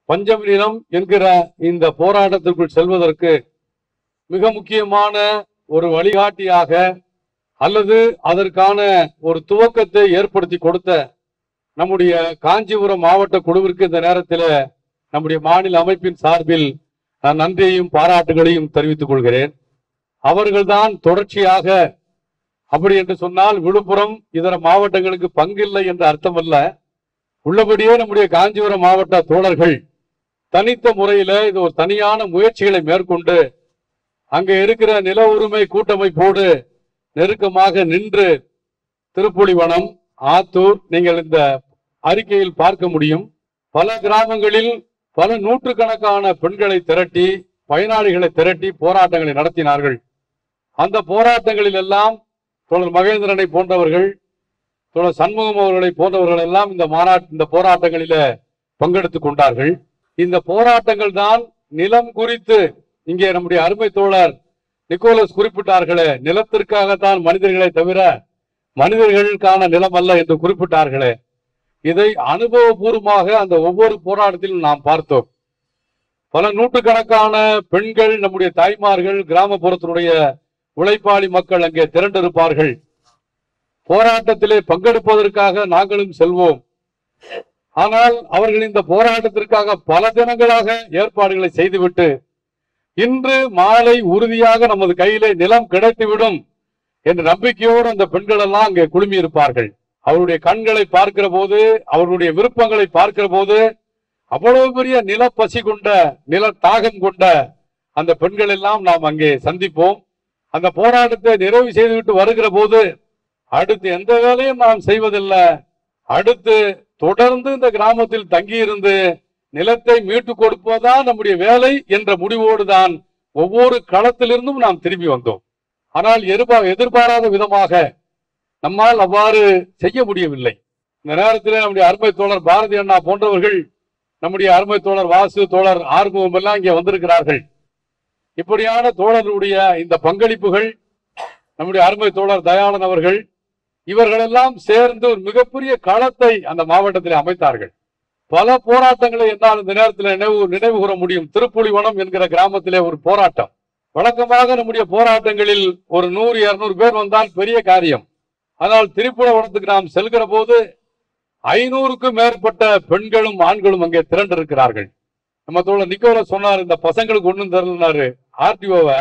பஞ்சம் நிலம் என்கிற இந்த போராட்டத்திற்குள் செல்வதற்கு மிக முக்கியமான ஒரு வழிகாட்டியாக அல்லது அதற்கான ஒரு துவக்கத்தை ஏற்படுத்தி கொடுத்த நம்முடைய காஞ்சிபுரம் மாவட்ட குழுவிற்கு இந்த நேரத்தில் நம்முடைய மாநில அமைப்பின் சார்பில் நான் நன்றியையும் பாராட்டுகளையும் தெரிவித்துக் கொள்கிறேன் அவர்கள்தான் தொடர்ச்சியாக அப்படி என்று சொன்னால் விழுப்புரம் இதர மாவட்டங்களுக்கு பங்கில்லை என்ற அர்த்தம் அல்ல உள்ளபடியே நம்முடைய காஞ்சிபுரம் மாவட்ட தோழர்கள் தனித்த முறையில இது ஒரு தனியான முயற்சிகளை மேற்கொண்டு அங்க இருக்கிற நில உரிமை கூட்டமைப்போடு நெருக்கமாக நின்று திருப்புலிவனம் ஆத்தூர் நீங்கள் இந்த அறிக்கையில் பார்க்க முடியும் பல கிராமங்களில் பல நூற்றுக்கணக்கான பெண்களை திரட்டி பயனாளிகளை திரட்டி போராட்டங்களை நடத்தினார்கள் அந்த போராட்டங்களில் எல்லாம் தோழர் மகேந்திரனை போன்றவர்கள் தோழர் சண்முகம் அவர்களை போன்றவர்கள் எல்லாம் இந்த மாநாட்டு இந்த போராட்டங்களில பங்கெடுத்துக் கொண்டார்கள் இந்த போராட்டங்கள் தான் நிலம் குறித்து இங்கே நம்முடைய அருமை தோழர் நிக்கோலஸ் குறிப்பிட்டார்களே நிலத்திற்காகத்தான் மனிதர்களை தவிர மனிதர்களுக்கான நிலம் அல்ல என்று குறிப்பிட்டார்களே இதை அனுபவபூர்வமாக அந்த ஒவ்வொரு போராட்டத்திலும் நாம் பார்த்தோம் பல நூற்றுக்கணக்கான பெண்கள் நம்முடைய தாய்மார்கள் கிராமப்புறத்தினுடைய உழைப்பாளி மக்கள் அங்கே திரண்டிருப்பார்கள் போராட்டத்திலே பங்கெடுப்பதற்காக நாங்களும் செல்வோம் ஆனால் அவர்கள் இந்த போராட்டத்திற்காக பல தினங்களாக ஏற்பாடுகளை செய்துவிட்டு இன்று மாலை உறுதியாக நமது கையிலே நிலம் கிடைத்துவிடும் என்ற நம்பிக்கையோடு அந்த பெண்கள் எல்லாம் அங்கே குழுமி இருப்பார்கள் அவருடைய கண்களை பார்க்கிற போது அவர்களுடைய விருப்பங்களை பார்க்கிற போது அவ்வளவு பெரிய நிலப்பசி கொண்ட நில தாகம் கொண்ட அந்த பெண்கள் எல்லாம் நாம் அங்கே சந்திப்போம் அந்த போராட்டத்தை நிறைவு செய்துவிட்டு வருகிற போது அடுத்து எந்த வேலையும் நாம் செய்வதில்லை அடுத்து தொடர்ந்து இந்த கிராமத்தில் தங்கியிருந்து நிலத்தை மீட்டு கொடுப்பதுதான் நம்முடைய வேலை என்ற முடிவோடு தான் ஒவ்வொரு களத்திலிருந்தும் நாம் திரும்பி வந்தோம் ஆனால் எதிர்பா எதிர்பாராத விதமாக நம்மால் அவ்வாறு செய்ய முடியவில்லை இந்த நேரத்தில் நம்முடைய அருமை தோழர் பாரதி அண்ணா போன்றவர்கள் நம்முடைய அருமை தோழர் வாசு தோழர் ஆர்வம் எல்லாம் இங்கே வந்திருக்கிறார்கள் இப்படியான தோழர்களுடைய இந்த பங்களிப்புகள் நம்முடைய அருமை தோழர் தயாளன் அவர்கள் இவர்களெல்லாம் சேர்ந்து ஒரு மிகப்பெரிய களத்தை அந்த மாவட்டத்தில் அமைத்தார்கள் பல போராட்டங்களை என்னால் இந்த நேரத்தில் நினைவு நினைவு கூற முடியும் திருப்புலிவனம் என்கிற கிராமத்திலே ஒரு போராட்டம் வழக்கமாக நம்முடைய போராட்டங்களில் ஒரு நூறு இருநூறு பேர் வந்தால் பெரிய காரியம் ஆனால் திருப்புலவனத்துக்கு நாம் செல்கிற போது ஐநூறுக்கும் மேற்பட்ட பெண்களும் ஆண்களும் அங்கே திரண்டிருக்கிறார்கள் நம்ம தோழர் நிக்கோல சொன்னார் இந்த பசங்களுக்கு ஒண்ணும் தெரியலனாரு ஆர்டிஓவை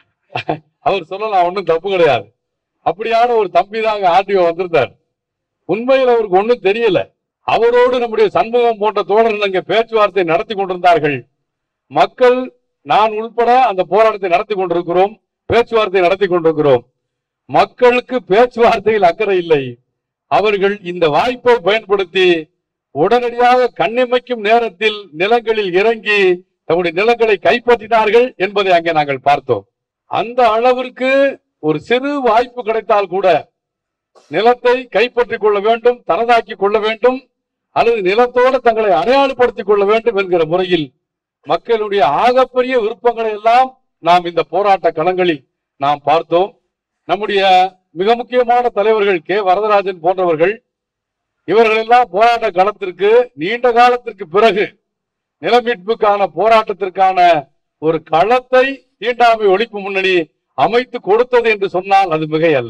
அவர் சொல்லலாம் ஒண்ணும் தப்பு கிடையாது அப்படியான ஒரு தம்பி தான் அங்க ஆர்டிஓ வந்திருந்தார் உண்மையில் அவருக்கு ஒண்ணும் தெரியல அவரோடு நம்முடைய சண்முகம் போன்ற தோழர்கள் அங்கே பேச்சுவார்த்தை நடத்தி கொண்டிருந்தார்கள் மக்கள் நான் உள்பட அந்த போராட்டத்தை நடத்தி கொண்டிருக்கிறோம் பேச்சுவார்த்தை நடத்தி கொண்டிருக்கிறோம் மக்களுக்கு பேச்சுவார்த்தையில் அக்கறை இல்லை அவர்கள் இந்த வாய்ப்பை பயன்படுத்தி உடனடியாக கண்ணிமைக்கும் நேரத்தில் நிலங்களில் இறங்கி தம்முடைய நிலங்களை கைப்பற்றினார்கள் என்பதை அங்கே நாங்கள் பார்த்தோம் அந்த அளவிற்கு ஒரு சிறு வாய்ப்பு கிடைத்தால் கூட நிலத்தை கைப்பற்றிக் கொள்ள வேண்டும் தனதாக்கி கொள்ள வேண்டும் அல்லது நிலத்தோடு தங்களை அடையாளப்படுத்திக் கொள்ள வேண்டும் என்கிற முறையில் மக்களுடைய ஆகப்பெரிய விருப்பங்களை எல்லாம் நாம் இந்த போராட்ட களங்களில் நாம் பார்த்தோம் நம்முடைய மிக முக்கியமான தலைவர்கள் கே வரதராஜன் போன்றவர்கள் இவர்கள் எல்லாம் போராட்ட களத்திற்கு நீண்ட காலத்திற்கு பிறகு நிலமீட்புக்கான போராட்டத்திற்கான ஒரு களத்தை தீண்டாமை ஒழிப்பு முன்னணி அமைத்து கொடுத்தது என்று சொன்னால் அது மிகை அல்ல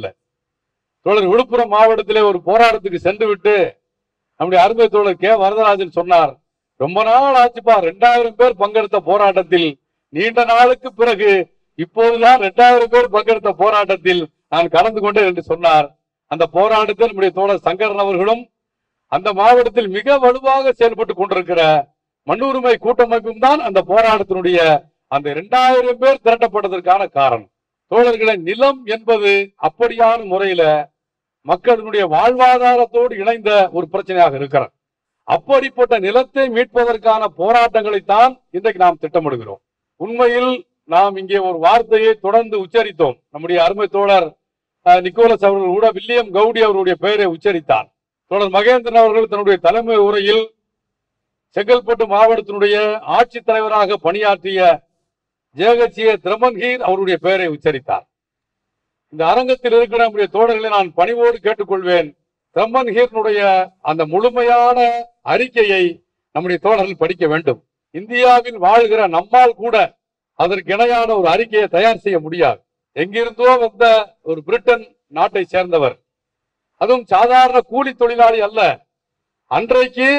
தோழர் விழுப்புரம் மாவட்டத்திலே ஒரு போராட்டத்துக்கு சென்று விட்டு நம்முடைய அருமை தோழர் கே வரதராஜன் சொன்னார் ரொம்ப நாள் ஆச்சுப்பா ரெண்டாயிரம் பேர் பங்கெடுத்த போராட்டத்தில் நீண்ட நாளுக்கு பிறகு இப்போதுதான் ரெண்டாயிரம் பேர் பங்கெடுத்த போராட்டத்தில் நான் கலந்து கொண்டேன் என்று சொன்னார் அந்த போராட்டத்தில் நம்முடைய தோழர் சங்கரன் அவர்களும் அந்த மாவட்டத்தில் மிக வலுவாக செயல்பட்டு கொண்டிருக்கிற மண்ணுரிமை கூட்டமைப்பும் தான் அந்த போராட்டத்தினுடைய அந்த இரண்டாயிரம் பேர் திரட்டப்பட்டதற்கான காரணம் தோழர்களை நிலம் என்பது அப்படியான முறையில மக்களினுடைய வாழ்வாதாரத்தோடு இணைந்த ஒரு பிரச்சனையாக இருக்கிறது அப்படிப்பட்ட நிலத்தை மீட்பதற்கான போராட்டங்களைத்தான் இன்றைக்கு நாம் திட்டமிடுகிறோம் உண்மையில் நாம் இங்கே ஒரு வார்த்தையை தொடர்ந்து உச்சரித்தோம் நம்முடைய அருமை தோழர் அஹ், நிக்கோலஸ் அவர்கள் கூட வில்லியம் கவுடி அவருடைய பெயரை உச்சரித்தார் தோழர் மகேந்திரன் அவர்கள் தன்னுடைய தலைமை உரையில் செங்கல்பட்டு மாவட்டத்தினுடைய ஆட்சித் தலைவராக பணியாற்றிய ஜெகச்சிய திரமன்கீர் அவருடைய பெயரை உச்சரித்தார் இந்த அரங்கத்தில் இருக்கிற நம்முடைய தோழர்களை நான் பணிவோடு கேட்டுக்கொள்வேன் திரமன்கீரனுடைய அந்த முழுமையான அறிக்கையை நம்முடைய தோழர்கள் படிக்க வேண்டும் இந்தியாவில் வாழ்கிற நம்மால் கூட அதற்கு இணையான ஒரு அறிக்கையை தயார் செய்ய முடியாது எங்கிருந்தோ வந்த ஒரு பிரிட்டன் நாட்டை சேர்ந்தவர் அதுவும் சாதாரண கூலி தொழிலாளி அல்ல அன்றைக்கு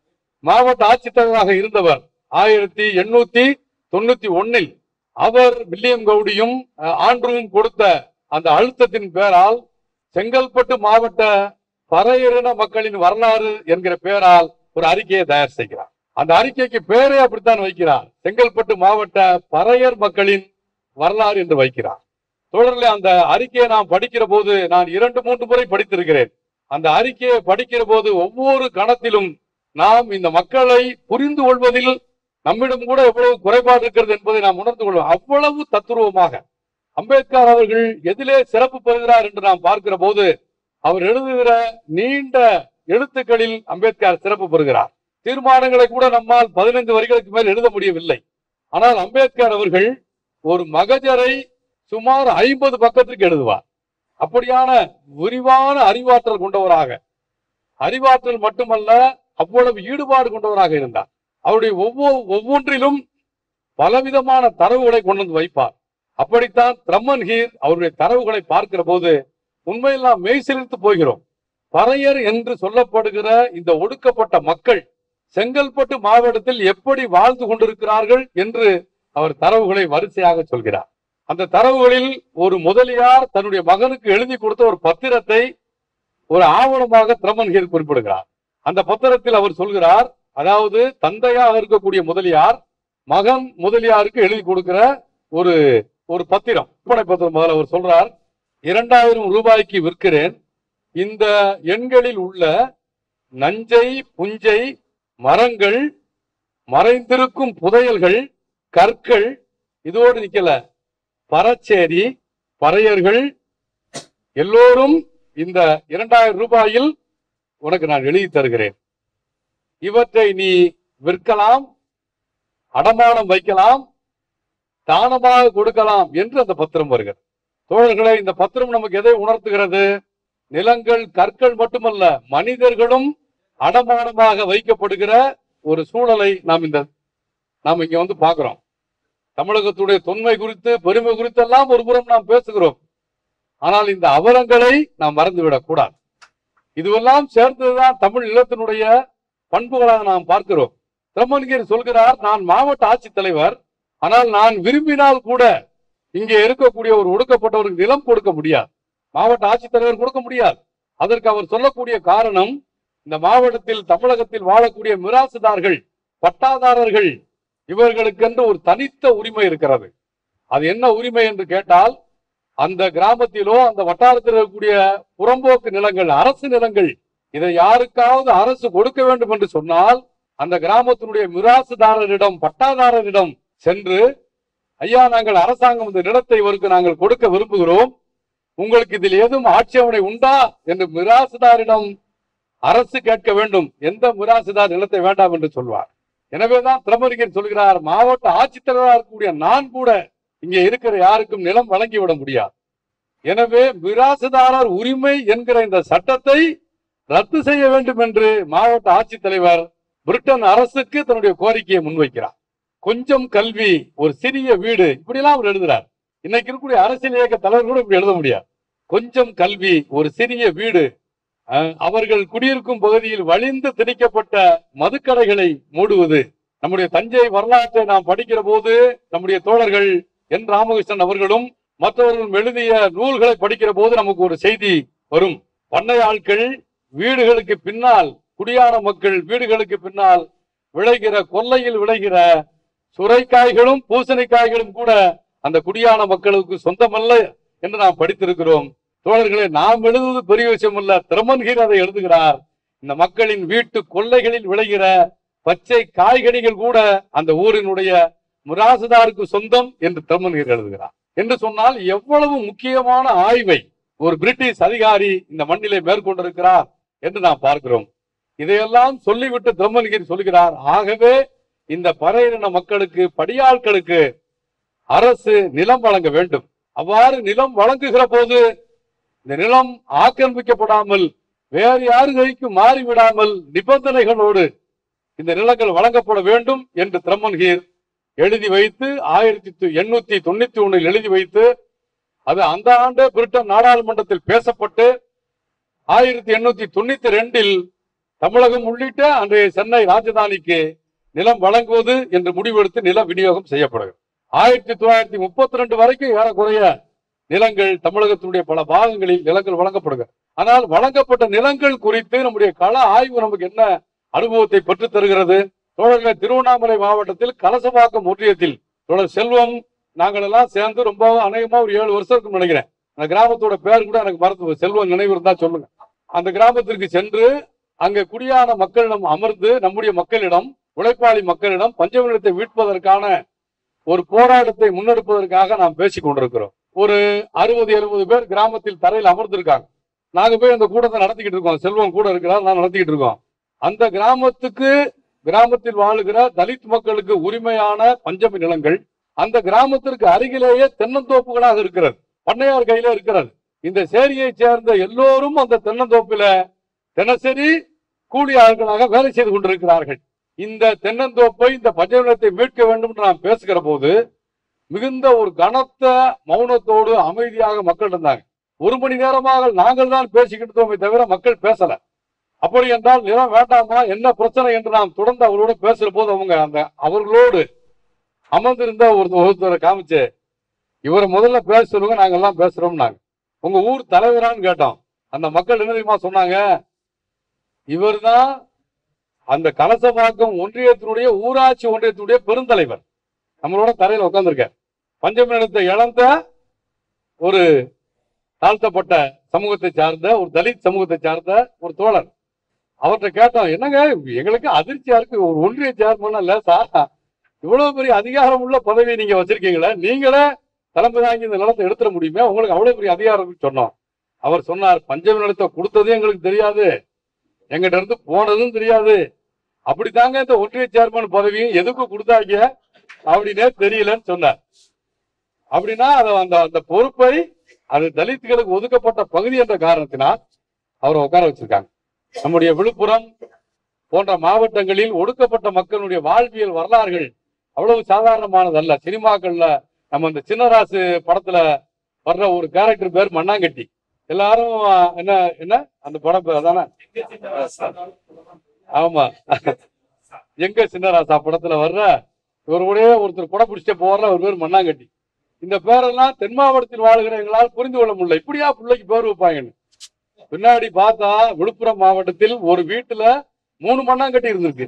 மாவட்ட ஆட்சித்தலைவராக இருந்தவர் ஆயிரத்தி எண்ணூத்தி தொண்ணூத்தி ஒன்னில் அவர் வில்லியம் கவுடியும் அஹ், ஆண்ட்ரூவும் கொடுத்த அந்த அழுத்தத்தின் பேரால் செங்கல்பட்டு மாவட்ட பறையரின மக்களின் வரலாறு என்கிற பெயரால் ஒரு அறிக்கையை தயார் செய்கிறார் அந்த அறிக்கைக்கு பேரே அப்படித்தான் வைக்கிறார் செங்கல்பட்டு மாவட்ட பறையர் மக்களின் வரலாறு என்று வைக்கிறார் தொடர்ந்து அந்த அறிக்கையை நான் படிக்கிற போது நான் இரண்டு மூன்று முறை படித்திருக்கிறேன் அந்த அறிக்கையை படிக்கிற போது ஒவ்வொரு கணத்திலும் நாம் இந்த மக்களை புரிந்து கொள்வதில் நம்மிடம் கூட எவ்வளவு குறைபாடு இருக்கிறது என்பதை நாம் உணர்ந்து கொள்வோம் அவ்வளவு தத்துருவமாக அம்பேத்கர் அவர்கள் எதிலே சிறப்பு பெறுகிறார் என்று நாம் பார்க்கிற போது அவர் எழுதுகிற நீண்ட எழுத்துக்களில் அம்பேத்கர் சிறப்பு பெறுகிறார் தீர்மானங்களை கூட நம்மால் பதினைந்து வரிகளுக்கு மேல் எழுத முடியவில்லை ஆனால் அம்பேத்கர் அவர்கள் ஒரு மகஜரை சுமார் ஐம்பது பக்கத்துக்கு எழுதுவார் அப்படியான விரிவான அறிவாற்றல் கொண்டவராக அறிவாற்றல் மட்டுமல்ல அவ்வளவு ஈடுபாடு கொண்டவராக இருந்தார் அவருடைய ஒவ்வொரு ஒவ்வொன்றிலும் பலவிதமான தரவுகளை கொண்டு வந்து வைப்பார் அப்படித்தான் பிரம்மன் ஹீர் அவருடைய தரவுகளை பார்க்கிற போது உண்மையில் நாம் மெய்சிலிர்த்து போகிறோம் பறையர் என்று சொல்லப்படுகிற இந்த ஒடுக்கப்பட்ட மக்கள் செங்கல்பட்டு மாவட்டத்தில் எப்படி வாழ்ந்து கொண்டிருக்கிறார்கள் என்று அவர் தரவுகளை வரிசையாக சொல்கிறார் அந்த தரவுகளில் ஒரு முதலியார் தன்னுடைய மகனுக்கு எழுதி கொடுத்த ஒரு பத்திரத்தை ஒரு ஆவணமாக திரமன்கீர் குறிப்பிடுகிறார் அந்த பத்திரத்தில் அவர் சொல்கிறார் அதாவது தந்தையாக இருக்கக்கூடிய முதலியார் மகன் முதலியாருக்கு எழுதி கொடுக்கிற ஒரு ஒரு பத்திரம் விற்பனை பத்திரம் முதல்ல அவர் சொல்றார் இரண்டாயிரம் ரூபாய்க்கு விற்கிறேன் இந்த எண்களில் உள்ள நஞ்சை புஞ்சை மரங்கள் மறைந்திருக்கும் புதையல்கள் கற்கள் இதோடு நிக்கல பறச்சேரி பறையர்கள் எல்லோரும் இந்த இரண்டாயிரம் ரூபாயில் உனக்கு நான் எழுதி தருகிறேன் இவற்றை நீ விற்கலாம் அடமானம் வைக்கலாம் தானமாக கொடுக்கலாம் என்று அந்த பத்திரம் வருகிறது தோழர்களே இந்த பத்திரம் நமக்கு எதை உணர்த்துகிறது நிலங்கள் கற்கள் மட்டுமல்ல மனிதர்களும் அடமானமாக வைக்கப்படுகிற ஒரு சூழலை நாம் இந்த நாம் இங்க வந்து பார்க்கிறோம் தமிழகத்துடைய தொன்மை குறித்து பெருமை குறித்தெல்லாம் ஒரு புறம் நாம் பேசுகிறோம் ஆனால் இந்த அவலங்களை நாம் மறந்துவிடக் கூடாது இதுவெல்லாம் சேர்ந்ததுதான் தமிழ் நிலத்தினுடைய பண்புகளாக நாம் பார்க்கிறோம் திருமன்கீர் சொல்கிறார் நான் மாவட்ட ஆட்சித்தலைவர் ஆனால் நான் விரும்பினால் கூட இங்கே இருக்கக்கூடிய ஒரு ஒடுக்கப்பட்டவருக்கு நிலம் கொடுக்க முடியாது மாவட்ட ஆட்சித்தலைவர் கொடுக்க முடியாது அதற்கு அவர் சொல்லக்கூடிய காரணம் இந்த மாவட்டத்தில் தமிழகத்தில் வாழக்கூடிய மிராசுதார்கள் பட்டாதாரர்கள் இவர்களுக்கென்று ஒரு தனித்த உரிமை இருக்கிறது அது என்ன உரிமை என்று கேட்டால் அந்த கிராமத்திலோ அந்த வட்டாரத்தில் இருக்கக்கூடிய புறம்போக்கு நிலங்கள் அரசு நிலங்கள் இதை யாருக்காவது அரசு கொடுக்க வேண்டும் என்று சொன்னால் அந்த கிராமத்தினுடைய மிராசுதாரரிடம் பட்டாதாரரிடம் சென்று ஐயா நாங்கள் அரசாங்கம் இந்த நிலத்தை இவருக்கு நாங்கள் கொடுக்க விரும்புகிறோம் உங்களுக்கு இதில் ஏதும் ஆட்சேபனை உண்டா என்று மிராசுதாரிடம் அரசு கேட்க வேண்டும் எந்த மிராசுதார் நிலத்தை வேண்டாம் என்று சொல்வார் எனவேதான் திரமரிகர் சொல்கிறார் மாவட்ட ஆட்சித்தலைவராக இருக்கக்கூடிய நான் கூட இங்கே இருக்கிற யாருக்கும் நிலம் வழங்கிவிட முடியாது எனவே மிராசுதாரர் உரிமை என்கிற இந்த சட்டத்தை ரத்து செய்ய வேண்டும் என்று மாவட்ட ஆட்சித்தலைவர் பிரிட்டன் அரசுக்கு தன்னுடைய கோரிக்கையை முன்வைக்கிறார் கொஞ்சம் கல்வி ஒரு சிறிய வீடு இப்படியெல்லாம் அவர் எழுதுறார் இன்னைக்கு இருக்கக்கூடிய அரசியல் இயக்க தலைவர் கூட இப்படி எழுத முடியாது கொஞ்சம் கல்வி ஒரு சிறிய வீடு அஹ், அவர்கள் குடியிருக்கும் பகுதியில் வழிந்து திணிக்கப்பட்ட மதுக்கடைகளை மூடுவது நம்முடைய தஞ்சை வரலாற்றை நாம் படிக்கிற போது நம்முடைய தோழர்கள் என் ராமகிருஷ்ணன் அவர்களும் மற்றவர்களும் எழுதிய நூல்களை படிக்கிற போது நமக்கு ஒரு செய்தி வரும் பண்ணை ஆட்கள் வீடுகளுக்கு பின்னால் குடியான மக்கள் வீடுகளுக்கு பின்னால் விளைகிற கொல்லையில் விளைகிற சுரைக்காய்களும் பூசணிக்காய்களும் கூட அந்த குடியான மக்களுக்கு சொந்தமல்ல என்று நாம் படித்திருக்கிறோம் தோழர்களே நாம் எழுதுவது பெரிய விஷயம் அல்ல திறமன்கீர் அதை எழுதுகிறார் இந்த மக்களின் வீட்டு கொல்லைகளில் விளைகிற பச்சை காய்கனிகள் கூட அந்த ஊரினுடைய முராசுதாருக்கு சொந்தம் என்று திறமன்கீர் எழுதுகிறார் என்று சொன்னால் எவ்வளவு முக்கியமான ஆய்வை ஒரு பிரிட்டிஷ் அதிகாரி இந்த மண்ணிலே மேற்கொண்டிருக்கிறார் என்று நாம் பார்க்கிறோம் இதையெல்லாம் சொல்லிவிட்டு திரம்மன்கிரி சொல்கிறார் ஆகவே இந்த பறையின மக்களுக்கு படியாட்களுக்கு அரசு நிலம் வழங்க வேண்டும் அவ்வாறு நிலம் வழங்குகிற போது இந்த நிலம் ஆக்கிரமிக்கப்படாமல் வேறு யாரு கைக்கு மாறிவிடாமல் நிபந்தனைகளோடு இந்த நிலங்கள் வழங்கப்பட வேண்டும் என்று திரமன்கீர் எழுதி வைத்து ஆயிரத்தி எண்ணூத்தி தொண்ணூத்தி ஒண்ணில் எழுதி வைத்து அது அந்த ஆண்டு பிரிட்டன் நாடாளுமன்றத்தில் பேசப்பட்டு ஆயிரத்தி எண்ணூத்தி தொண்ணூத்தி ரெண்டில் தமிழகம் உள்ளிட்ட அன்றைய சென்னை ராஜதானிக்கு நிலம் வழங்குவது என்று முடிவெடுத்து நில விநியோகம் செய்யப்படுகிறது ஆயிரத்தி தொள்ளாயிரத்தி முப்பத்தி ரெண்டு வரைக்கும் ஏறக்குறைய நிலங்கள் தமிழகத்தினுடைய பல பாகங்களில் நிலங்கள் வழங்கப்படுகிறது ஆனால் வழங்கப்பட்ட நிலங்கள் குறித்து நம்முடைய கள ஆய்வு நமக்கு என்ன அனுபவத்தை பெற்றுத் தருகிறது தோழர்களே திருவண்ணாமலை மாவட்டத்தில் கலசபாக்கம் ஒன்றியத்தில் தோழர் செல்வம் நாங்கள் எல்லாம் சேர்ந்து ரொம்ப அநேகமா ஒரு ஏழு வருஷத்துக்கு நினைக்கிறேன் அந்த கிராமத்தோட பேர் கூட எனக்கு மறந்து செல்வம் நினைவு இருந்தா சொல்லுங்க அந்த கிராமத்திற்கு சென்று அங்கே குடியான மக்களிடம் அமர்ந்து நம்முடைய மக்களிடம் உழைப்பாளி மக்களிடம் பஞ்சம நிலத்தை மீட்பதற்கான ஒரு போராட்டத்தை முன்னெடுப்பதற்காக நாம் பேசிக் கொண்டிருக்கிறோம் ஒரு அறுபது எழுபது பேர் கிராமத்தில் தரையில் அமர்ந்திருக்காங்க நாங்க போய் அந்த கூட்டத்தை நடத்திக்கிட்டு இருக்கோம் செல்வம் கூட இருக்கிறார் நான் நடத்திக்கிட்டு இருக்கோம் அந்த கிராமத்துக்கு கிராமத்தில் வாழுகிற தலித் மக்களுக்கு உரிமையான பஞ்சமி நிலங்கள் அந்த கிராமத்திற்கு அருகிலேயே தென்னந்தோப்புகளாக இருக்கிறது பண்ணையார் கையில இருக்கிறது இந்த சேரியை சேர்ந்த எல்லோரும் அந்த தென்னந்தோப்பில தினசரி கூலி ஆட்களாக வேலை செய்து கொண்டிருக்கிறார்கள் இந்த தென்னந்தோப்பை இந்த பஞ்சமி நிலத்தை மீட்க வேண்டும் என்று நாம் பேசுகிற போது மிகுந்த ஒரு கனத்த மௌனத்தோடு அமைதியாக மக்கள் இருந்தாங்க ஒரு மணி நேரமாக நாங்கள் தான் பேசிக்கிட்டு இருந்தோமே தவிர மக்கள் பேசல அப்படி என்றால் நிலம் வேண்டாமா என்ன பிரச்சனை என்று நாம் தொடர்ந்து அவர்களோட பேசுற போது அவங்க அந்த அவர்களோடு அமர்ந்திருந்த ஒரு ஒருத்தரை காமிச்சு இவரை முதல்ல பேச சொல்லுங்க நாங்க எல்லாம் பேசுறோம் நாங்க உங்க ஊர் தலைவரான்னு கேட்டோம் அந்த மக்கள் என்ன தெரியுமா சொன்னாங்க இவர்தான் அந்த கலசபாக்கம் ஒன்றியத்தினுடைய ஊராட்சி ஒன்றியத்தினுடைய பெருந்தலைவர் நம்மளோட தரையில உட்கார்ந்திருக்கார் பஞ்சமி நிலத்தை இழந்த ஒரு தாழ்த்தப்பட்ட சமூகத்தை சார்ந்த ஒரு தலித் சமூகத்தை சார்ந்த ஒரு தோழர் அவர்கிட்ட கேட்டோம் என்னங்க எங்களுக்கு அதிர்ச்சியா இருக்கு ஒரு ஒன்றிய சேர்மன் இல்ல சார் இவ்வளவு பெரிய அதிகாரம் உள்ள பதவி நீங்க வச்சிருக்கீங்களே நீங்களே தலைமை தாங்கி இந்த நிலத்தை எடுத்துட முடியுமே உங்களுக்கு அவ்வளவு பெரிய அதிகாரம் இருக்குன்னு சொன்னோம் அவர் சொன்னார் பஞ்சமி நிலத்தை கொடுத்ததே எங்களுக்கு தெரியாது எங்கிட்ட இருந்து போனதும் தெரியாது அப்படித்தாங்க இந்த ஒன்றிய சேர்மன் பதவியும் எதுக்கு கொடுத்தாங்க அப்படின்னே தெரியலன்னு சொன்னார் அப்படின்னா அது அந்த அந்த பொறுப்பை அது தலித்துகளுக்கு ஒதுக்கப்பட்ட பகுதி என்ற காரணத்தினால் அவரை உட்கார வச்சிருக்காங்க நம்முடைய விழுப்புரம் போன்ற மாவட்டங்களில் ஒடுக்கப்பட்ட மக்களுடைய வாழ்வியல் வரலாறுகள் அவ்வளவு சாதாரணமானதல்ல சினிமாக்கள்ல நம்ம இந்த சின்னராசு படத்துல வர்ற ஒரு கேரக்டர் பேர் மண்ணாங்கட்டி எல்லாரும் அஹ், என்ன என்ன அந்த படம் பேர் அதானே ஆமா எங்க சின்னராசா படத்துல வர்ற இவருடைய ஒருத்தர் குடை பிடிச்ச போற ஒரு பேர் மண்ணாங்கட்டி இந்த பேரெல்லாம் தென் மாவட்டத்தில் வாழ்கிற எங்களால் புரிந்து கொள்ள முடியல இப்படியா பிள்ளைக்கு பேர் வைப்பாங்கன்னு பின்னாடி பார்த்தா விழுப்புரம் மாவட்டத்தில் ஒரு வீட்டுல மூணு மண்ணாங்கட்டி இருந்திருக்கு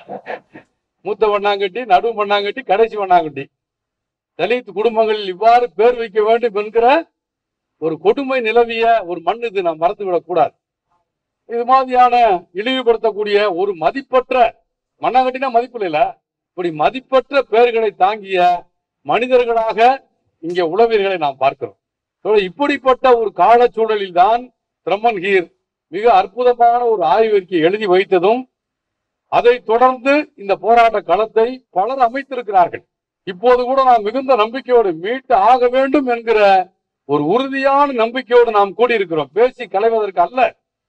மூத்த மண்ணாங்கட்டி நடு மண்ணாங்கட்டி கடைசி மண்ணாங்கட்டி தலித் குடும்பங்களில் இவ்வாறு பேர் வைக்க வேண்டும் என்கிற ஒரு கொடுமை நிலவிய ஒரு மண் இது நாம் மறந்து விடக்கூடாது இது மாதிரியான இழிவுபடுத்தக்கூடிய ஒரு மதிப்பற்ற மண்ணாங்கட்டினா மதிப்பு இல்ல இப்படி மதிப்பற்ற பெயர்களை தாங்கிய மனிதர்களாக இங்கே உளவியல்களை நாம் பார்க்கிறோம் So, இப்படிப்பட்ட ஒரு காலச்சூழலில் தான் திரமன்கீர் மிக அற்புதமான ஒரு ஆய்வறிக்கை எழுதி வைத்ததும் அதைத் தொடர்ந்து இந்த போராட்ட களத்தை பலர் அமைத்திருக்கிறார்கள் இப்போது கூட நாம் மிகுந்த நம்பிக்கையோடு மீட்டு ஆக வேண்டும் என்கிற ஒரு உறுதியான நம்பிக்கையோடு நாம் கூடியிருக்கிறோம் பேசி களைவதற்கு அல்ல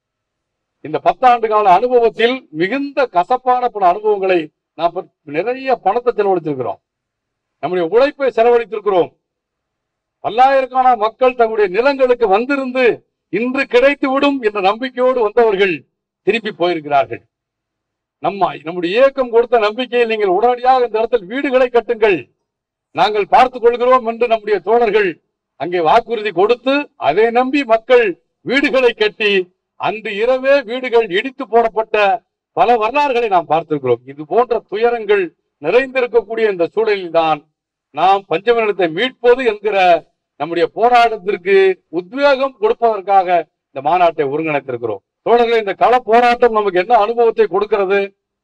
இந்த பத்தாண்டு கால அனுபவத்தில் மிகுந்த கசப்பான பல அனுபவங்களை நாம் பெற்- நிறைய பணத்தை செலவழித்திருக்கிறோம் நம்முடைய உழைப்பை செலவழித்திருக்கிறோம் பல்லாயிரக்கான மக்கள் தங்களுடைய நிலங்களுக்கு வந்திருந்து இன்று கிடைத்து விடும் என்ற நம்பிக்கையோடு வந்தவர்கள் திரும்பி போயிருக்கிறார்கள் நம்ம நம்முடைய இயக்கம் கொடுத்த நம்பிக்கையில் நீங்கள் உடனடியாக இந்த இடத்தில் வீடுகளை கட்டுங்கள் நாங்கள் பார்த்துக் கொள்கிறோம் என்று நம்முடைய தோழர்கள் அங்கே வாக்குறுதி கொடுத்து அதை நம்பி மக்கள் வீடுகளை கட்டி அன்று இரவே வீடுகள் இடித்து போடப்பட்ட பல வரலாறுகளை நாம் பார்த்திருக்கிறோம் இது போன்ற துயரங்கள் நிறைந்திருக்கக்கூடிய இந்த சூழலில் தான் நாம் பஞ்சம நிலத்தை மீட்பது என்கிற நம்முடைய போராட்டத்திற்கு உத்வேகம் கொடுப்பதற்காக இந்த மாநாட்டை ஒருங்கிணைத்திருக்கிறோம் தோழர்களே இந்த கள போராட்டம் நமக்கு என்ன அனுபவத்தை கொடுக்கிறது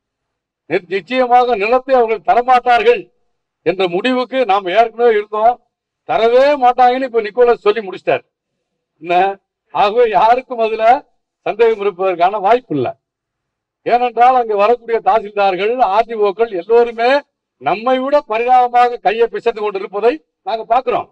நி- நிச்சயமாக நிலத்தை அவர்கள் தரமாட்டார்கள் என்ற முடிவுக்கு நாம் ஏற்கனவே இருந்தோம் தரவே மாட்டாங்கன்னு இப்ப நிக்கோலஸ் சொல்லி முடிச்சிட்டார் என்ன ஆகவே யாருக்கும் அதுல சந்தேகம் இருப்பதற்கான வாய்ப்பு இல்லை ஏனென்றால் அங்கு வரக்கூடிய தாசில்தார்கள் ஆர்டிஓக்கள் எல்லோருமே நம்மை விட பரிதாபமாக கையை பிசைந்து கொண்டு இருப்பதை நாங்க பாக்குறோம்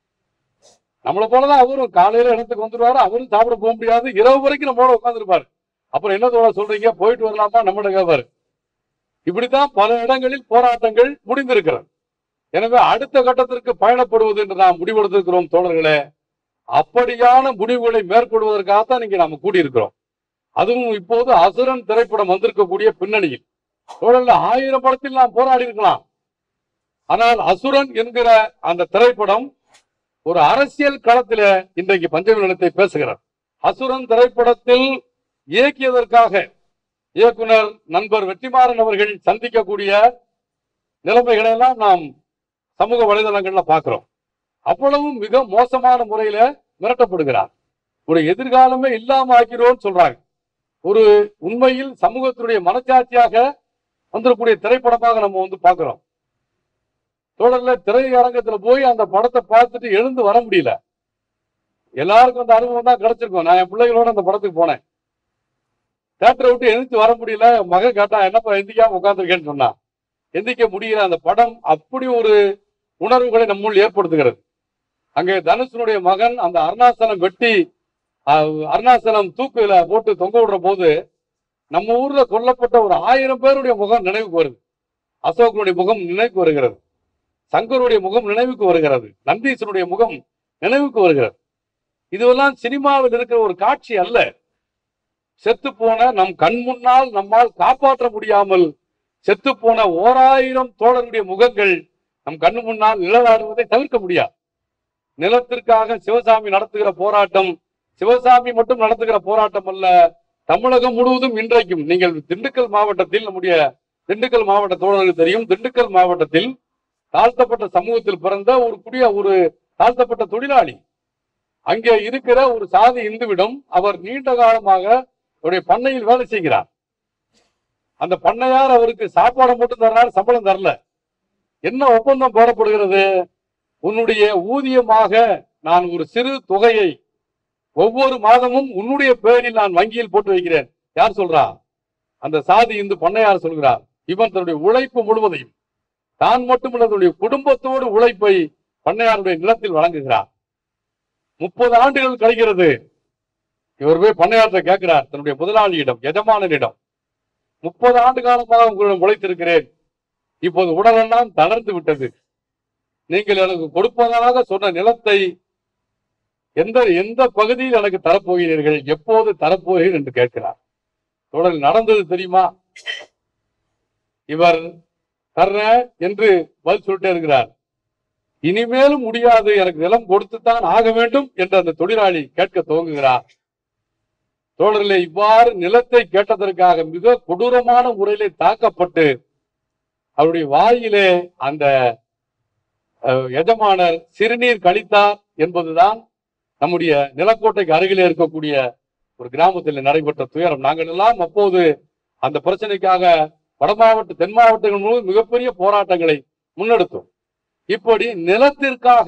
நம்மளை போலதான் அவரும் காலையில இடத்துக்கு வந்துருவாரு அவரும் சாப்பிட போக முடியாது இரவு வரைக்கும் நம்மளோட உட்காந்துருப்பாரு அப்புறம் என்ன தோழ சொல்றீங்க போயிட்டு வரலாமா நம்மகிட்ட கேட்பாரு இப்படித்தான் பல இடங்களில் போராட்டங்கள் முடிந்திருக்கிறது எனவே அடுத்த கட்டத்திற்கு பயணப்படுவது என்று நாம் முடிவெடுத்திருக்கிறோம் தோழர்களே அப்படியான முடிவுகளை மேற்கொள்வதற்காகத்தான் இங்கே நாம கூடியிருக்கிறோம் அதுவும் இப்போது அசுரன் திரைப்படம் வந்திருக்கக்கூடிய பின்னணியில் தோழர்கள் ஆயிரம் படத்தில் நாம் போராடி இருக்கலாம் ஆனால் அசுரன் என்கிற அந்த திரைப்படம் ஒரு அரசியல் களத்தில இன்றைக்கு பஞ்சமி நிலத்தை பேசுகிறார் அசுரன் திரைப்படத்தில் இயக்கியதற்காக இயக்குனர் நண்பர் வெற்றிமாறன் அவர்கள் சந்திக்கக்கூடிய நிலைமைகளை எல்லாம் நாம் சமூக வலைதளங்கள்ல பார்க்கிறோம் அவ்வளவும் மிக மோசமான முறையில மிரட்டப்படுகிறார் ஒரு எதிர்காலமே இல்லாம ஆக்கிறோம்னு சொல்றாங்க ஒரு உண்மையில் சமூகத்தினுடைய மனச்சாட்சியாக வந்துடக்கூடிய திரைப்படமாக நம்ம வந்து பார்க்கிறோம் தொடர்ல திரையரங்கத்துல போய் அந்த படத்தை பார்த்துட்டு எழுந்து வர முடியல எல்லாருக்கும் அந்த அனுபவம் தான் கிடைச்சிருக்கும் நான் என் பிள்ளைகளோட அந்த படத்துக்கு போனேன் தேட்டரை விட்டு எழுந்து வர முடியல மகன் கேட்டா என்னப்பா எந்திக்காம உட்காந்துருக்கேன்னு சொன்னான் எந்திக்க முடியல அந்த படம் அப்படி ஒரு உணர்வுகளை நம்முள் ஏற்படுத்துகிறது அங்கே தனுஷனுடைய மகன் அந்த அருணாசலம் வெட்டி அஹ், அருணாசலம் தூக்குல போட்டு தொங்க விடுற போது நம்ம ஊர்ல கொல்லப்பட்ட ஒரு ஆயிரம் பேருடைய முகம் நினைவுக்கு வருது அசோகனுடைய முகம் நினைவுக்கு வருகிறது சங்கருடைய முகம் நினைவுக்கு வருகிறது நந்தீசனுடைய முகம் நினைவுக்கு வருகிறது இதுவெல்லாம் சினிமாவில் இருக்கிற ஒரு காட்சி அல்ல செத்து போன நம் கண் முன்னால் நம்மால் காப்பாற்ற முடியாமல் செத்து போன ஓராயிரம் தோழருடைய முகங்கள் நம் கண்ணு முன்னால் நிழலாடுவதை தவிர்க்க முடியாது நிலத்திற்காக சிவசாமி நடத்துகிற போராட்டம் சிவசாமி மட்டும் நடத்துகிற போராட்டம் அல்ல தமிழகம் முழுவதும் இன்றைக்கும் நீங்கள் திண்டுக்கல் மாவட்டத்தில் நம்முடைய திண்டுக்கல் மாவட்ட தோழர்களுக்கு தெரியும் திண்டுக்கல் மாவட்டத்தில் தாழ்த்தப்பட்ட சமூகத்தில் பிறந்த ஒரு குடிய ஒரு தாழ்த்தப்பட்ட தொழிலாளி அங்கே இருக்கிற ஒரு சாதி இந்துவிடம் அவர் நீண்ட காலமாக அவருடைய பண்ணையில் வேலை செய்கிறார் அந்த பண்ணையார் அவருக்கு சாப்பாடு மட்டும் தர்றார் சம்பளம் தரல என்ன ஒப்பந்தம் போடப்படுகிறது உன்னுடைய ஊதியமாக நான் ஒரு சிறு தொகையை ஒவ்வொரு மாதமும் உன்னுடைய பெயரில் நான் வங்கியில் போட்டு வைக்கிறேன் யார் சொல்றா அந்த சாதி இந்து பண்ணையார் சொல்கிறார் இவன் தன்னுடைய உழைப்பு முழுவதையும் தான் மட்டுமல்ல தன்னுடைய குடும்பத்தோடு உழைப்பை பண்ணையாருடைய நிலத்தில் வழங்குகிறார் முப்பது ஆண்டுகள் கழிகிறது இவர் போய் பண்ணையாற்ற கேட்கிறார் தன்னுடைய முதலாளியிடம் எஜமானனிடம் முப்பது ஆண்டு காலமாக உங்களிடம் உழைத்திருக்கிறேன் இப்போது உடலெல்லாம் தளர்ந்து விட்டது நீங்கள் எனக்கு கொடுப்பதாக சொன்ன நிலத்தை எந்த எந்த பகுதியில் எனக்கு தரப்போகிறீர்கள் எப்போது தரப்போகிறீர்கள் என்று கேட்கிறார் தொடர் நடந்தது தெரியுமா இவர் தர்றேன் என்று பதில் சொல்லிட்டே இருக்கிறார் இனிமேலும் முடியாது எனக்கு நிலம் கொடுத்துத்தான் ஆக வேண்டும் என்று அந்த தொழிலாளி கேட்க துவங்குகிறார் தோழர்களே இவ்வாறு நிலத்தை கேட்டதற்காக மிக கொடூரமான முறையிலே தாக்கப்பட்டு அவருடைய வாயிலே அந்த அஹ், எஜமானர் சிறுநீர் கழித்தார் என்பதுதான் நம்முடைய நிலக்கோட்டைக்கு அருகிலே இருக்கக்கூடிய ஒரு கிராமத்தில் நடைபெற்ற துயரம் நாங்கள் எல்லாம் அப்போது அந்த பிரச்சனைக்காக வட மாவட்ட தென் மாவட்டங்கள் முழுவதும் மிகப்பெரிய போராட்டங்களை முன்னெடுத்தோம் இப்படி நிலத்திற்காக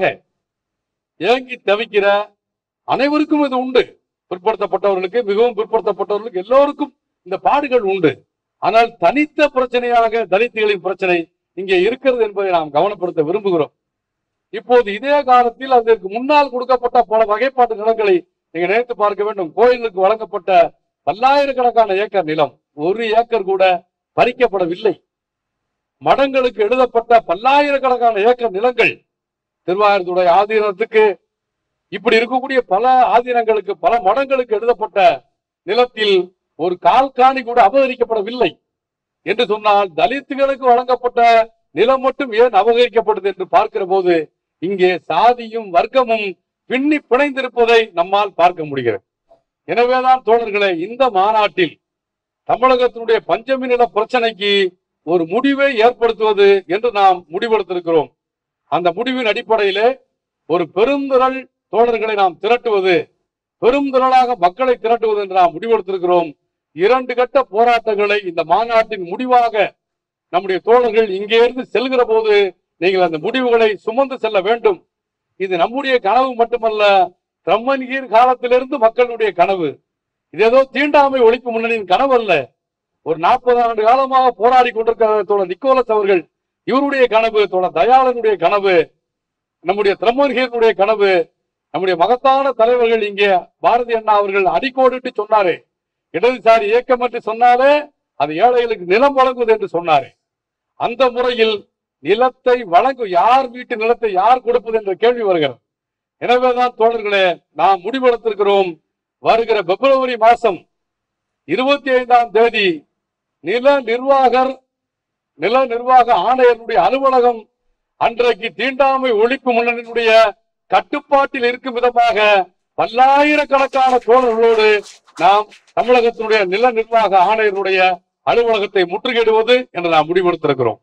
ஏங்கி தவிக்கிற அனைவருக்கும் இது உண்டு பிற்படுத்தப்பட்டவர்களுக்கு மிகவும் பிற்படுத்தப்பட்டவர்களுக்கு எல்லோருக்கும் இந்த பாடுகள் உண்டு ஆனால் தனித்த பிரச்சனையாக தலித்துகளின் பிரச்சனை இங்கே இருக்கிறது என்பதை நாம் கவனப்படுத்த விரும்புகிறோம் இப்போது இதே காலத்தில் அதற்கு முன்னால் கொடுக்கப்பட்ட பல வகைப்பாட்டு நிலங்களை நீங்க நினைத்து பார்க்க வேண்டும் கோயிலுக்கு வழங்கப்பட்ட பல்லாயிரக்கணக்கான ஏக்கர் நிலம் ஒரு ஏக்கர் கூட பறிக்கப்படவில்லை மடங்களுக்கு எழுதப்பட்ட பல்லாயிரக்கணக்கான ஏக்கர் நிலங்கள் திருவாரூருடைய ஆதீனத்துக்கு இப்படி இருக்கக்கூடிய பல ஆதீனங்களுக்கு பல மடங்களுக்கு எழுதப்பட்ட நிலத்தில் ஒரு கால்காணி கூட அபகரிக்கப்படவில்லை என்று சொன்னால் தலித்துகளுக்கு வழங்கப்பட்ட நிலம் மட்டும் ஏன் அபகரிக்கப்படுது என்று பார்க்கிற போது இங்கே சாதியும் வர்க்கமும் பின்னி பிணைந்திருப்பதை நம்மால் பார்க்க முடிகிறது எனவேதான் தோழர்களே இந்த மாநாட்டில் தமிழகத்தினுடைய பஞ்சமி நில பிரச்சனைக்கு ஒரு முடிவை ஏற்படுத்துவது என்று நாம் முடிவெடுத்திருக்கிறோம் அந்த முடிவின் அடிப்படையிலே ஒரு பெருந்திரள் தோழர்களை நாம் திரட்டுவது பெரும் திரளாக மக்களை திரட்டுவது என்று நாம் முடிவெடுத்திருக்கிறோம் இரண்டு கட்ட போராட்டங்களை இந்த மாநாட்டின் முடிவாக நம்முடைய தோழர்கள் இங்கே இருந்து செல்கிற போது நீங்கள் அந்த முடிவுகளை சுமந்து செல்ல வேண்டும் இது நம்முடைய கனவு மட்டுமல்ல பிரம்மன்கீர் காலத்திலிருந்து மக்களுடைய கனவு இது ஏதோ தீண்டாமை ஒழிப்பு முன்னணியின் கனவு அல்ல ஒரு நாற்பது ஆண்டு காலமாக போராடி கொண்டிருக்கிற தோழர் நிக்கோலஸ் அவர்கள் இவருடைய கனவு தோழர் தயாளனுடைய கனவு நம்முடைய திரம்மன்கீரனுடைய கனவு நம்முடைய மகத்தான தலைவர்கள் இங்கே பாரதி அண்ணா அவர்கள் அடிக்கோடிட்டு சொன்னாரு இடதுசாரி இயக்கம் என்று சொன்னாலே அது ஏழைகளுக்கு நிலம் வழங்குவது என்று சொன்னாரு அந்த முறையில் நிலத்தை வழங்கும் யார் வீட்டு நிலத்தை யார் கொடுப்பது என்ற கேள்வி வருகிறது எனவேதான் தோழர்களே நாம் முடிவெடுத்திருக்கிறோம் வருகிற பிப்ரவரி மாசம் இருபத்தி ஐந்தாம் தேதி நில நிர்வாகர் நில நிர்வாக ஆணையருடைய அலுவலகம் அன்றைக்கு தீண்டாமை ஒழிப்பு முன்னணியினுடைய கட்டுப்பாட்டில் இருக்கும் விதமாக பல்லாயிரக்கணக்கான தோழர்களோடு நாம் தமிழகத்தினுடைய நில நிர்வாக ஆணையருடைய அலுவலகத்தை முற்றுகையிடுவது என்று நாம் முடிவெடுத்திருக்கிறோம்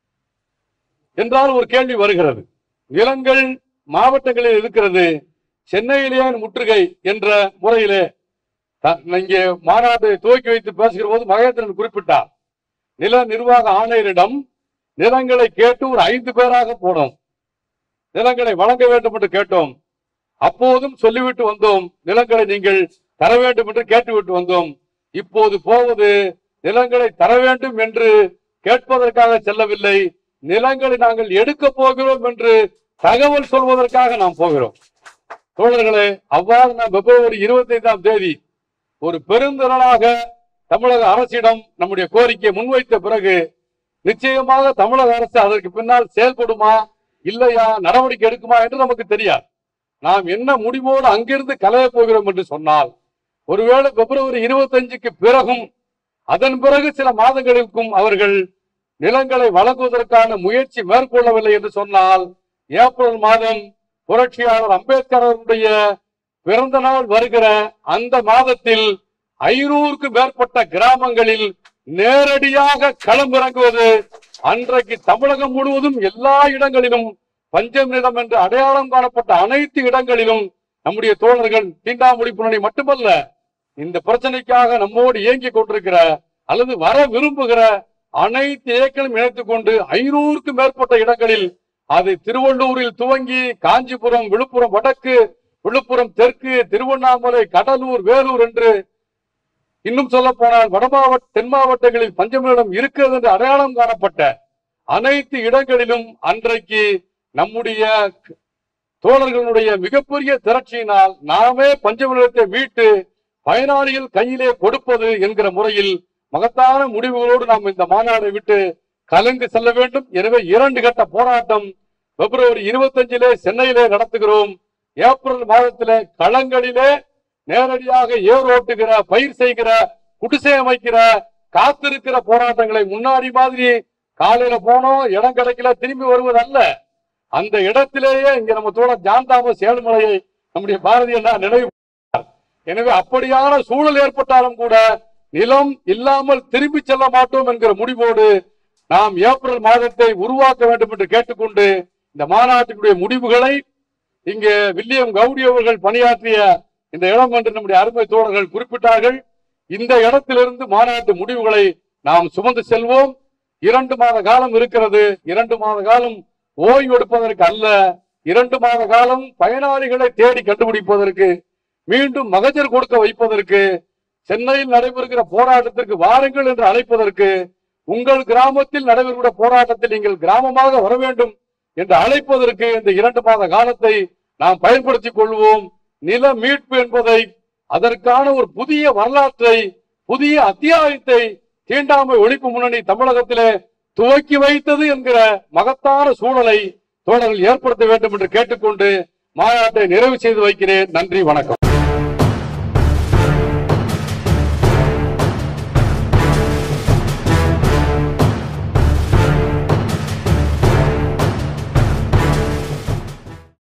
என்றால் ஒரு கேள்வி வருகிறது நிலங்கள் மாவட்டங்களில் இருக்கிறது சென்னையிலேயே முற்றுகை என்ற முறையிலே த- இங்கே மாநாடு துவக்கி வைத்து பேசுகிற போது மகேந்திரன் குறிப்பிட்டார் நில நிர்வாக ஆணையரிடம் நிலங்களை கேட்டு ஒரு ஐந்து பேராக போனோம் நிலங்களை வழங்க வேண்டும் என்று கேட்டோம் அப்போதும் சொல்லிவிட்டு வந்தோம் நிலங்களை நீங்கள் தர வேண்டும் என்று கேட்டுவிட்டு வந்தோம் இப்போது போவது நிலங்களை தர வேண்டும் என்று கேட்பதற்காக செல்லவில்லை நிலங்களை நாங்கள் எடுக்க போகிறோம் என்று தகவல் சொல்வதற்காக நாம் போகிறோம் தோழர்களே அவ்வாறு நாம் பிப்ரவரி இருபத்தி ஐந்தாம் தேதி ஒரு பெருந்திரளாக தமிழக அரசிடம் நம்முடைய கோரிக்கையை முன்வைத்த பிறகு நிச்சயமாக தமிழக அரசு அதற்கு பின்னால் செயல்படுமா இல்லையா நடவடிக்கை எடுக்குமா என்று நமக்கு தெரியாது நாம் என்ன முடிவோடு அங்கிருந்து கலைய போகிறோம் என்று சொன்னால் ஒருவேளை பிப்ரவரி இருபத்தஞ்சுக்கு பிறகும் அதன் பிறகு சில மாதங்களுக்கும் அவர்கள் நிலங்களை வழங்குவதற்கான முயற்சி மேற்கொள்ளவில்லை என்று சொன்னால் ஏப்ரல் மாதம் புரட்சியாளர் அம்பேத்கர் அவருடைய பிறந்த நாள் வருகிற அந்த மாதத்தில் ஐநூறுக்கு மேற்பட்ட கிராமங்களில் நேரடியாக களமிறங்குவது அன்றைக்கு தமிழகம் முழுவதும் எல்லா இடங்களிலும் பஞ்சம் நிலம் என்று அடையாளம் காணப்பட்ட அனைத்து இடங்களிலும் நம்முடைய தோழர்கள் தீண்டாமொழி புனணி மட்டுமல்ல இந்த பிரச்சனைக்காக நம்மோடு இயங்கிக் கொண்டிருக்கிற அல்லது வர விரும்புகிற அனைத்து இயக்கங்களும் இணைத்துக் கொண்டு ஐநூறுக்கும் மேற்பட்ட இடங்களில் அது திருவள்ளூரில் துவங்கி காஞ்சிபுரம் விழுப்புரம் வடக்கு விழுப்புரம் தெற்கு திருவண்ணாமலை கடலூர் வேலூர் என்று இன்னும் சொல்ல போனால் வட மாவட்ட தென் மாவட்டங்களில் பஞ்சமிடம் இருக்கிறது என்று அடையாளம் காணப்பட்ட அனைத்து இடங்களிலும் அன்றைக்கு நம்முடைய தோழர்களுடைய மிகப்பெரிய திரட்சியினால் நாமே பஞ்சமிடத்தை மீட்டு பயனாளிகள் கையிலே கொடுப்பது என்கிற முறையில் மகத்தான முடிவுகளோடு நாம் இந்த மாநாடை விட்டு கலந்து செல்ல வேண்டும் எனவே இரண்டு கட்ட போராட்டம் பிப்ரவரி இருபத்தஞ்சிலே சென்னையிலே நடத்துகிறோம் ஏப்ரல் மாதத்திலே களங்களிலே நேரடியாக ஏர் ஓட்டுகிற பயிர் செய்கிற குடிசை அமைக்கிற காத்திருக்கிற போராட்டங்களை முன்னாடி மாதிரி காலையில போனோம் இடம் கிடைக்கல திரும்பி வருவது அல்ல அந்த இடத்திலேயே இங்க நம்ம தோழர் ஜான் தாமஸ் ஏழுமலையை நம்முடைய பாரதிய அண்ணா நினைவு கூர்ந்தார். எனவே அப்படியான சூழல் ஏற்பட்டாலும் கூட நிலம் இல்லாமல் திரும்பி செல்ல மாட்டோம் என்கிற முடிவோடு நாம் ஏப்ரல் மாதத்தை உருவாக்க வேண்டும் என்று கேட்டுக்கொண்டு இந்த மாநாட்டினுடைய முடிவுகளை இங்கே வில்லியம் கவுடி அவர்கள் பணியாற்றிய இந்த இடம் என்று நம்முடைய அருமை தோழர்கள் குறிப்பிட்டார்கள் இந்த இடத்திலிருந்து மாநாட்டு முடிவுகளை நாம் சுமந்து செல்வோம் இரண்டு மாத காலம் இருக்கிறது இரண்டு மாத காலம் ஓய்வு எடுப்பதற்கு அல்ல இரண்டு மாத காலம் பயனாளிகளை தேடி கண்டுபிடிப்பதற்கு மீண்டும் மகஜர் கொடுக்க வைப்பதற்கு சென்னையில் நடைபெறுகிற போராட்டத்திற்கு வாருங்கள் என்று அழைப்பதற்கு உங்கள் கிராமத்தில் நடைபெறுகிற போராட்டத்தில் நீங்கள் கிராமமாக வர வேண்டும் என்று அழைப்பதற்கு இந்த இரண்டு மாத காலத்தை நாம் பயன்படுத்திக் கொள்வோம் நில மீட்பு என்பதை அதற்கான ஒரு புதிய வரலாற்றை புதிய அத்தியாயத்தை தீண்டாமை ஒழிப்பு முன்னணி தமிழகத்திலே துவக்கி வைத்தது என்கிற மகத்தான சூழலை தோழர்கள் ஏற்படுத்த வேண்டும் என்று கேட்டுக்கொண்டு மாநாட்டை நிறைவு செய்து வைக்கிறேன் நன்றி வணக்கம்